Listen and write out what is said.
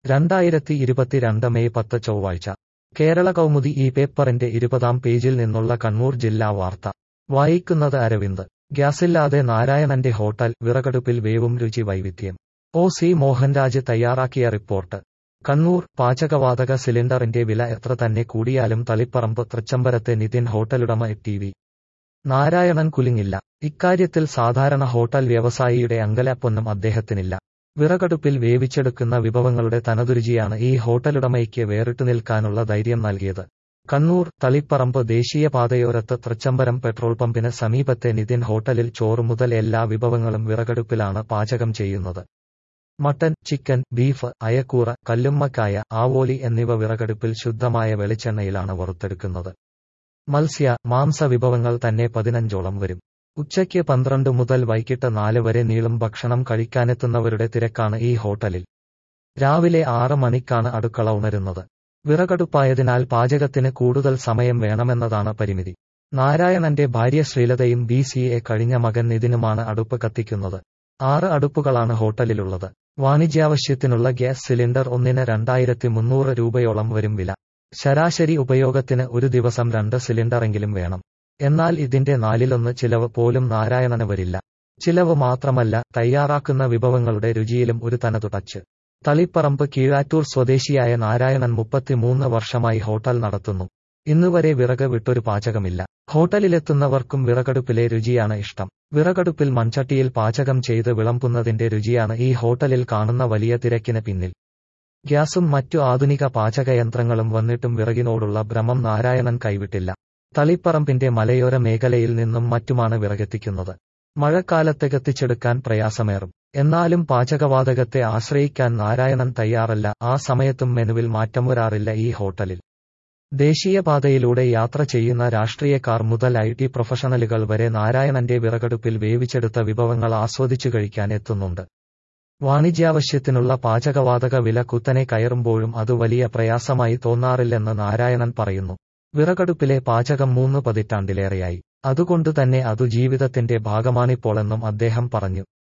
രണ്ടായിരത്തി ഇരുപത്തിരണ്ട് മെയ് പത്ത് ചൊവ്വാഴ്ച കേരള കൗമുദി ഈ പേപ്പറിന്റെ ഇരുപതാം പേജിൽ നിന്നുള്ള കണ്ണൂർ ജില്ലാ വാർത്ത വായിക്കുന്നത് അരവിന്ദ് ഗ്യാസില്ലാതെ നാരായണന്റെ ഹോട്ടൽ വിറകടുപ്പിൽ വേവും രുചി വൈവിധ്യം ഒ സി മോഹൻരാജ് തയ്യാറാക്കിയ റിപ്പോർട്ട് കണ്ണൂർ പാചകവാതക സിലിണ്ടറിന്റെ വില എത്ര തന്നെ കൂടിയാലും തളിപ്പറമ്പ് തൃച്ചംബരത്തെ നിതിൻ ഹോട്ടലുടമ ടി വി നാരായണൻ കുലുങ്ങില്ല ഇക്കാര്യത്തിൽ സാധാരണ ഹോട്ടൽ വ്യവസായിയുടെ അങ്കലാപ്പൊന്നും അദ്ദേഹത്തിനില്ല വിറകടുപ്പിൽ വേവിച്ചെടുക്കുന്ന വിഭവങ്ങളുടെ തനതുരുചിയാണ് ഈ ഹോട്ടലുടമയ്ക്ക് വേറിട്ടു നിൽക്കാനുള്ള ധൈര്യം നൽകിയത് കണ്ണൂർ തളിപ്പറമ്പ് ദേശീയപാതയോരത്ത് തൃച്ചംബരം പെട്രോൾ പമ്പിന് സമീപത്തെ നിതിൻ ഹോട്ടലിൽ ചോറ് മുതൽ എല്ലാ വിഭവങ്ങളും വിറകടുപ്പിലാണ് പാചകം ചെയ്യുന്നത് മട്ടൻ ചിക്കൻ ബീഫ് അയക്കൂറ കല്ലുമ്മക്കായ ആവോലി എന്നിവ വിറകടുപ്പിൽ ശുദ്ധമായ വെളിച്ചെണ്ണയിലാണ് വറുത്തെടുക്കുന്നത് മത്സ്യ മാംസ വിഭവങ്ങൾ തന്നെ പതിനഞ്ചോളം വരും ഉച്ചയ്ക്ക് പന്ത്രണ്ട് മുതൽ വൈകിട്ട് നാല് വരെ നീളും ഭക്ഷണം കഴിക്കാനെത്തുന്നവരുടെ തിരക്കാണ് ഈ ഹോട്ടലിൽ രാവിലെ ആറ് മണിക്കാണ് അടുക്കള ഉണരുന്നത് വിറകടുപ്പായതിനാൽ പാചകത്തിന് കൂടുതൽ സമയം വേണമെന്നതാണ് പരിമിതി നാരായണന്റെ ഭാര്യ ശ്രീലതയും ബി സി എ കഴിഞ്ഞ മകൻ നിതിനുമാണ് അടുപ്പ് കത്തിക്കുന്നത് ആറ് അടുപ്പുകളാണ് ഹോട്ടലിലുള്ളത് വാണിജ്യാവശ്യത്തിനുള്ള ഗ്യാസ് സിലിണ്ടർ ഒന്നിന് രണ്ടായിരത്തി മുന്നൂറ് രൂപയോളം വരും വില ശരാശരി ഉപയോഗത്തിന് ഒരു ദിവസം രണ്ട് സിലിണ്ടറെങ്കിലും വേണം എന്നാൽ ഇതിന്റെ നാലിലൊന്ന് ചിലവ് പോലും നാരായണന് വരില്ല ചിലവ് മാത്രമല്ല തയ്യാറാക്കുന്ന വിഭവങ്ങളുടെ രുചിയിലും ഒരു തനതു ടച്ച് തളിപ്പറമ്പ് കീഴാറ്റൂർ സ്വദേശിയായ നാരായണൻ മുപ്പത്തിമൂന്ന് വർഷമായി ഹോട്ടൽ നടത്തുന്നു ഇന്നുവരെ വിറക് വിട്ടൊരു പാചകമില്ല ഹോട്ടലിലെത്തുന്നവർക്കും വിറകടുപ്പിലെ രുചിയാണ് ഇഷ്ടം വിറകടുപ്പിൽ മൺചട്ടിയിൽ പാചകം ചെയ്ത് വിളമ്പുന്നതിന്റെ രുചിയാണ് ഈ ഹോട്ടലിൽ കാണുന്ന വലിയ തിരക്കിന് പിന്നിൽ ഗ്യാസും മറ്റു ആധുനിക പാചകയന്ത്രങ്ങളും വന്നിട്ടും വിറകിനോടുള്ള ഭ്രമം നാരായണൻ കൈവിട്ടില്ല തളിപ്പറമ്പിന്റെ മലയോര മേഖലയിൽ നിന്നും മറ്റുമാണ് വിറകെത്തിക്കുന്നത് മഴക്കാലത്തെകത്തിച്ചെടുക്കാൻ പ്രയാസമേറും എന്നാലും പാചകവാതകത്തെ ആശ്രയിക്കാൻ നാരായണൻ തയ്യാറല്ല ആ സമയത്തും മെനുവിൽ മാറ്റം വരാറില്ല ഈ ഹോട്ടലിൽ ദേശീയപാതയിലൂടെ യാത്ര ചെയ്യുന്ന രാഷ്ട്രീയക്കാർ മുതൽ ഐ ടി പ്രൊഫഷണലുകൾ വരെ നാരായണന്റെ വിറകടുപ്പിൽ വേവിച്ചെടുത്ത വിഭവങ്ങൾ ആസ്വദിച്ചു കഴിക്കാൻ എത്തുന്നുണ്ട് വാണിജ്യാവശ്യത്തിനുള്ള പാചകവാതക വില കുത്തനെ കയറുമ്പോഴും അത് വലിയ പ്രയാസമായി തോന്നാറില്ലെന്ന് നാരായണൻ പറയുന്നു വിറകടുപ്പിലെ പാചകം മൂന്ന് പതിറ്റാണ്ടിലേറെയായി അതുകൊണ്ടുതന്നെ അതു ജീവിതത്തിന്റെ ഭാഗമാണിപ്പോളെന്നും അദ്ദേഹം പറഞ്ഞു